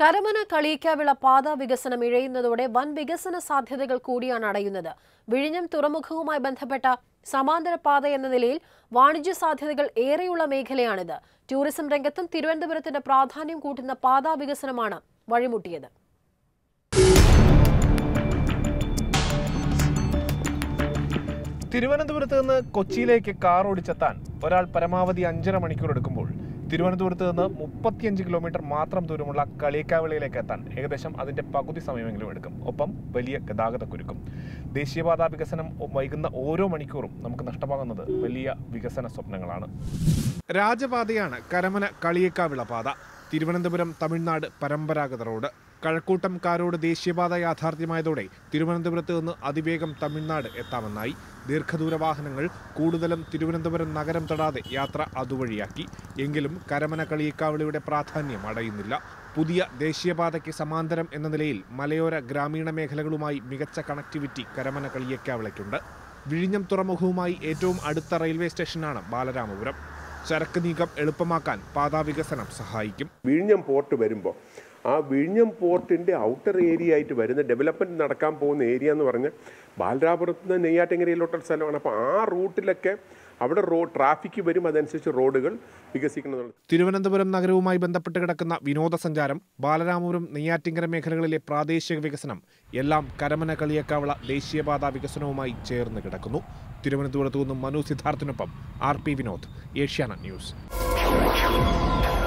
കരമന കളിയിക്കാവിള പാത വികസനം ഇഴയുന്നതോടെ വൻ വികസന സാധ്യതകൾ കൂടിയാണ് അടയുന്നത് വിഴിഞ്ഞം തുറമുഖവുമായി ബന്ധപ്പെട്ട സമാന്തര പാത എന്ന നിലയിൽ വാണിജ്യ സാധ്യതകൾ ഏറെയുള്ള മേഖലയാണിത് ടൂറിസം രംഗത്തും തിരുവനന്തപുരത്തിന്റെ പ്രാധാന്യം കൂട്ടുന്ന പാതാ വികസനമാണ് വഴിമുട്ടിയത് തിരുവനന്തപുരത്ത് നിന്ന് കൊച്ചിയിലേക്ക് കാർ ഓടിച്ചെത്താൻ ഒരാൾ പരമാവധി അഞ്ചര മണിക്കൂർ എടുക്കുമ്പോൾ തിരുവനന്തപുരത്ത് നിന്ന് മുപ്പത്തിയഞ്ച് കിലോമീറ്റർ മാത്രം ദൂരമുള്ള കളിയക്കാവിളയിലേക്ക് എത്താൻ ഏകദേശം അതിന്റെ പകുതി സമയമെങ്കിലും എടുക്കും ഒപ്പം വലിയ ഗതാഗത കുരുക്കും ദേശീയപാത വികസനം വൈകുന്ന ഓരോ മണിക്കൂറും നമുക്ക് നഷ്ടമാകുന്നത് വലിയ വികസന സ്വപ്നങ്ങളാണ് രാജപാതയാണ് കരമന കളിയക്കാവിള പാത തിരുവനന്തപുരം തമിഴ്നാട് പരമ്പരാഗത റോഡ് കഴക്കൂട്ടം കാരോട് ദേശീയപാത യാഥാർത്ഥ്യമായതോടെ തിരുവനന്തപുരത്ത് നിന്ന് അതിവേഗം തമിഴ്നാട് എത്താമെന്നായി ദീർഘദൂര വാഹനങ്ങൾ കൂടുതലും തിരുവനന്തപുരം നഗരം തൊടാതെ യാത്ര അതുവഴിയാക്കി എങ്കിലും കരമന കളിയക്കാവിളിയുടെ പ്രാധാന്യം അടയുന്നില്ല പുതിയ ദേശീയപാതയ്ക്ക് സമാന്തരം എന്ന നിലയിൽ മലയോര ഗ്രാമീണ മേഖലകളുമായി മികച്ച കണക്ടിവിറ്റി കരമന കളിയക്കാവിളയ്ക്കുണ്ട് വിഴിഞ്ഞം തുറമുഖവുമായി ഏറ്റവും അടുത്ത റെയിൽവേ സ്റ്റേഷനാണ് ബാലരാമപുരം ചരക്ക് നീക്കം എളുപ്പമാക്കാൻ പാതാ വികസനം സഹായിക്കും വിഴിഞ്ഞം പോർട്ട് വരുമ്പോൾ ആ വിഴിഞ്ഞം പോർട്ടിൻ്റെ ഔട്ടർ ഏരിയ ആയിട്ട് വരുന്ന ഡെവലപ്മെൻറ്റ് നടക്കാൻ പോകുന്ന ഏരിയ എന്ന് പറഞ്ഞാൽ ബാലരാപുരത്ത് നിന്ന് നെയ്യാറ്റങ്കരയിലോട്ടുള്ള സ്ഥലമാണ് അപ്പോൾ ആ റൂട്ടിലൊക്കെ അവിടെ റോ ട്രാഫിക് വരും അതനുസരിച്ച് റോഡുകൾ വികസിക്കണം തിരുവനന്തപുരം നഗരവുമായി ബന്ധപ്പെട്ട് കിടക്കുന്ന വിനോദസഞ്ചാരം ബാലരാമപുരം നെയ്യാറ്റിങ്കര മേഖലകളിലെ പ്രാദേശിക വികസനം എല്ലാം കരമന കളിയക്കാവിള ദേശീയപാത വികസനവുമായി ചേർന്ന് കിടക്കുന്നു തിരുവനന്തപുരത്തു നിന്നും മനു സിദ്ധാർത്ഥിനൊപ്പം R P Vinod Asianet news